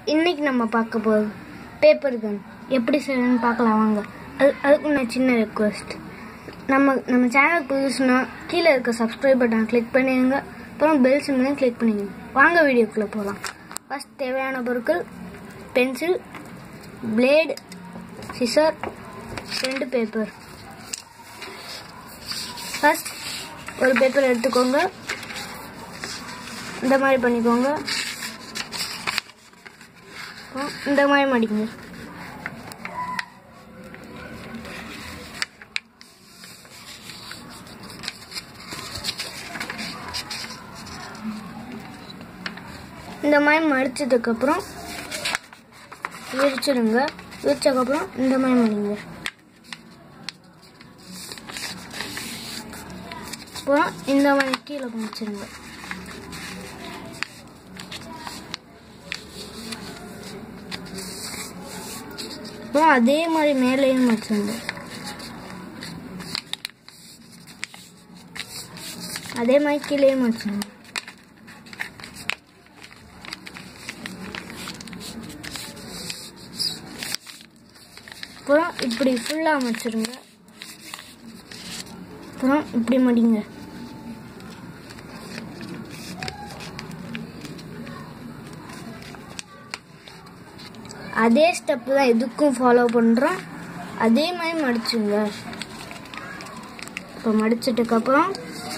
இன்னைக்கு நம்ம பார்க்க போகிறது பேப்பர் கன் எப்படி செய்யணும்னு பார்க்கலாம் வாங்க அது அதுக்கு நான் சின்ன ரெக்வஸ்ட் நம்ம நம்ம சேனல் புதுசுனா கீழே இருக்க சப்ஸ்கிரைப் பட்டன் கிளிக் பண்ணிடுங்க அப்புறம் பெல் சிம்லையும் கிளிக் பண்ணிடுங்க வாங்க வீடியோக்குள்ளே போகலாம் ஃபஸ்ட் தேவையான பொருட்கள் பென்சில் பிளேடு சிசர் ரெண்டு பேப்பர் ஃபஸ்ட் ஒரு பேப்பர் எடுத்துக்கோங்க இந்த மாதிரி பண்ணிக்கோங்க அப்புறம் இந்த மாதிரி மடிங்க இந்த மாதிரி மடிச்சதுக்கப்புறம் விரிச்சிடுங்க விரிச்சதுக்கப்புறம் இந்த மாதிரி மடிங்க அப்புறம் இந்த மாதிரி கீழே முடிச்சிருங்க அப்புறம் அதே மாதிரி மேலேயும் வச்சுருங்க அதே மாதிரி கீழேயும் வச்சுருங்க அப்புறம் இப்படி ஃபுல்லாக வச்சுருங்க அப்புறம் இப்படி மடிங்க அதே ஸ்டெப் தான் இதுக்கும் ஃபாலோ பண்ணுறோம் அதே மாதிரி மடிச்சுங்க இப்போ மடிச்சிட்டுக்கப்புறம்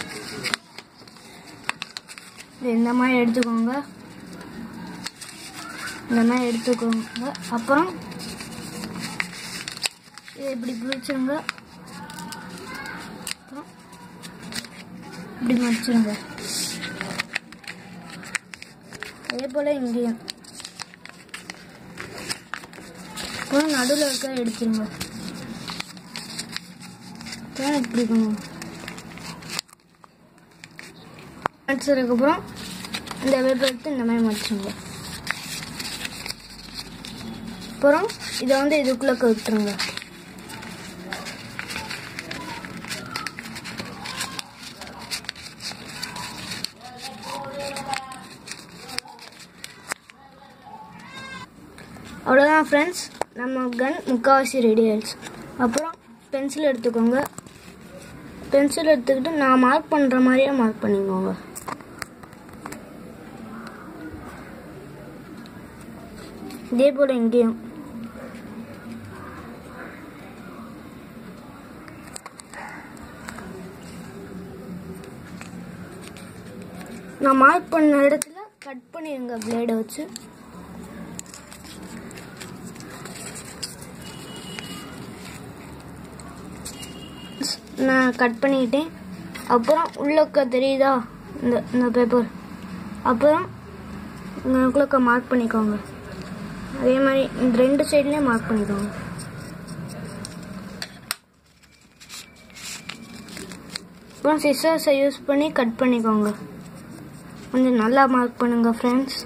இந்த மாதிரி எடுத்துக்கோங்க இந்த மாதிரி எடுத்துக்கோங்க அப்புறம் இதை இப்படி பிடிச்சிருங்க அப்புறம் இப்படி மடிச்சிருங்க அதே போல் இங்கேயும் அப்புறம் நடுவில் இருக்க எடுத்துருங்க அப்புறம் இப்படி பண்ணுங்க மடிச்சதுக்கப்புறம் இந்த வேப்பை எடுத்து இந்த மாதிரி மடிச்சுங்க அப்புறம் இதை வந்து இதுக்குள்ளே கவுத்துருங்க அவ்வளோதான் ஃப்ரெண்ட்ஸ் நம்ம கன் முக்கால்வாசி ரெடி ஆயிடுச்சு அப்புறம் பென்சில் எடுத்துக்கோங்க பென்சில் எடுத்துக்கிட்டு நான் மார்க் பண்ணுற மாதிரியே மார்க் பண்ணிக்கோங்க இதே போல் இங்கேயும் நான் மார்க் பண்ண இடத்துல கட் பண்ணிடுங்க பிளேடை வச்சு நான் கட் பண்ணிக்கிட்டேன் அப்புறம் உள்ளக்க தெரியுதா இந்த இந்த பேப்பர் அப்புறம் உங்களுக்குள்ளக்க மார்க் பண்ணிக்கோங்க அதே மாதிரி இந்த ரெண்டு சைட்லேயும் மார்க் பண்ணிக்கோங்க அப்புறம் சிசர்ஸை யூஸ் பண்ணி கட் பண்ணிக்கோங்க கொஞ்சம் நல்லா மார்க் பண்ணுங்க ஃப்ரெண்ட்ஸ்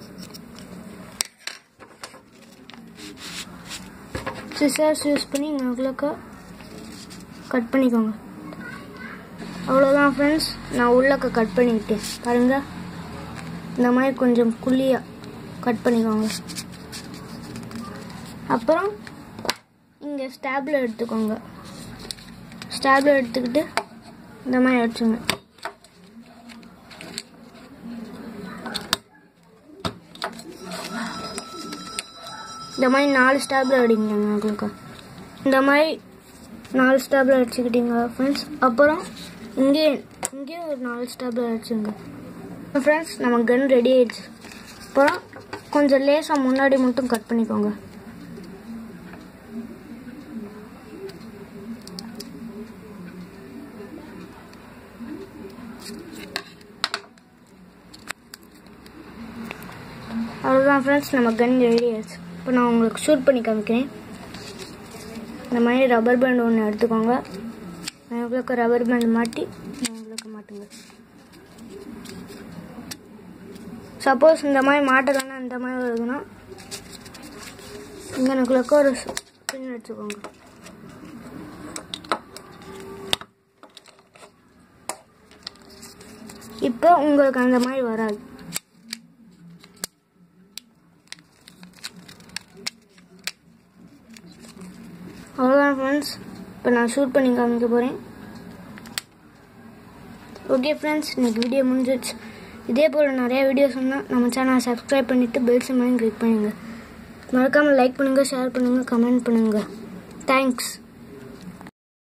சிசர்ஸ் யூஸ் பண்ணி உங்களுக்குள்ளக்க கட் பண்ணிக்கோங்க அவ்வளோதான் ஃப்ரெண்ட்ஸ் நான் உள்ளக்க கட் பண்ணிக்கிட்டேன் பாருங்க இந்த மாதிரி கொஞ்சம் குழியாக கட் பண்ணிக்கோங்க அப்புறம் இங்கே ஸ்டாப்லர் எடுத்துக்கோங்க ஸ்டாப்லர் எடுத்துக்கிட்டு இந்த மாதிரி அடிச்சுங்க இந்த மாதிரி நாலு ஸ்டாப்லர் அடிங்க உங்களுக்கு இந்த மாதிரி நாலு ஸ்டாப்லர் அடிச்சுக்கிட்டீங்க ஃப்ரெண்ட்ஸ் அப்புறம் இங்கே இங்கேயும் ஒரு நாலு ஸ்டாப்லர் அடிச்சுங்க ஃப்ரெண்ட்ஸ் நம்ம கன் ரெடி ஆயிடுச்சு அப்புறம் கொஞ்சம் லேசாக முன்னாடி மட்டும் கட் பண்ணிக்கோங்க அவ்வளோதான் ஃப்ரெண்ட்ஸ் நம்ம கன் ரெடி ஆயிடுச்சு இப்போ நான் உங்களுக்கு ஷூட் பண்ணி காமிக்கிறேன் இந்த மாதிரி ரப்பர் பேண்ட் ஒன்று எடுத்துக்கோங்க நான் உங்களுக்கு ரப்பர் பேண்ட் மாட்டி நான் உங்களுக்கு மாட்டுங்க சப்போஸ் இந்த மாதிரி மாட்டலைன்னா இந்த மாதிரி வருதுன்னா இங்கே எனக்கு ஒரு பின் எடுத்துக்கோங்க இப்போ உங்களுக்கு அந்த மாதிரி வராது அவ்வளோதான் ஃப்ரெண்ட்ஸ் இப்போ நான் ஷூட் பண்ணி காமிக்க போகிறேன் ஓகே ஃப்ரெண்ட்ஸ் இன்னைக்கு வீடியோ முடிஞ்சிடுச்சு இதே போல் நிறைய வீடியோஸ் வந்தால் நம்ம சேனலை சப்ஸ்கிரைப் பண்ணிவிட்டு பெல் சிம்மையும் கிளிக் பண்ணுங்கள் மறக்காமல் லைக் பண்ணுங்கள் ஷேர் பண்ணுங்கள் கமெண்ட் பண்ணுங்கள் தேங்க்ஸ்